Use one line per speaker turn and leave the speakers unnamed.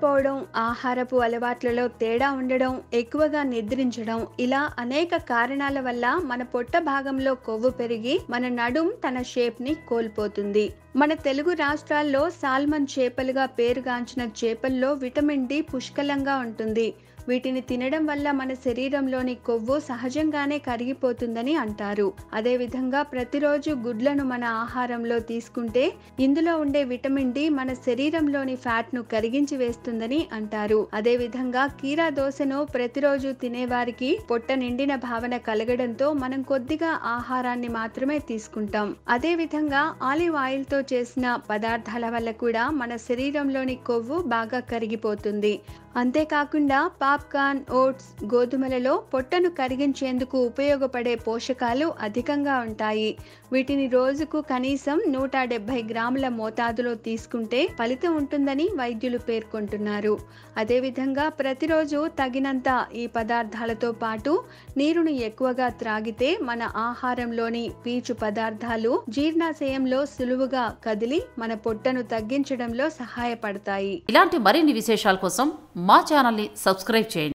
తినకపోవడం ఆహారపు అలవాట్లలో తేడా ఉండడం ఎక్కువగా నిద్రించడం ఇలా అనేక కారణాల వల్ల మన పొట్ట భాగంలో కొవ్వు పెరిగి మన నడుం తన షేప్ ని కోల్పోతుంది మన తెలుగు రాష్ట్రాల్లో సాల్మన్ చేపలుగా పేరుగాంచిన చేపల్లో విటమిన్ డి పుష్కలంగా ఉంటుంది వీటిని తినడం వల్ల మన శరీరంలోని కొవ్వు సహజంగానే కరిగిపోతుందని అంటారు అదేవిధంగా ప్రతిరోజు గుడ్లను మన ఆహారంలో తీసుకుంటే ఇందులో ఉండే విటమిన్ డి మన శరీరంలోని ఫ్యాట్ ను కరిగించి వేస్తుందని అంటారు అదేవిధంగా కీరా దోశను ప్రతిరోజు తినేవారికి పొట్ట నిండిన భావన కలగడంతో మనం కొద్దిగా ఆహారాన్ని మాత్రమే తీసుకుంటాం అదేవిధంగా ఆలివ్ ఆయిల్ తో చేసిన పదార్థాల వల్ల కూడా మన శరీరంలోని కొవ్వు బాగా కరిగిపోతుంది అంతేకాకుండా పాప్కార్న్ ఓట్స్ గోధుమలలో పొట్టను కరిగించేందుకు ఉపయోగపడే పోషకాలు అధికంగా ఉంటాయి వీటిని రోజుకు కనీసం నూట డెబ్బై గ్రాముల మోతాదులో తీసుకుంటే ఫలితం ఉంటుందని వైద్యులు పేర్కొంటున్నారు అదేవిధంగా ప్రతిరోజు తగినంత ఈ పదార్థాలతో పాటు నీరును ఎక్కువగా త్రాగితే మన ఆహారంలోని పీచు పదార్థాలు జీర్ణాశయంలో సులువుగా కదిలి మన పొట్టను తగ్గించడంలో సహాయపడతాయి
ఇలాంటి మరిన్ని విశేషాల కోసం మా ఛానల్ని సబ్స్క్రైబ్ చేయండి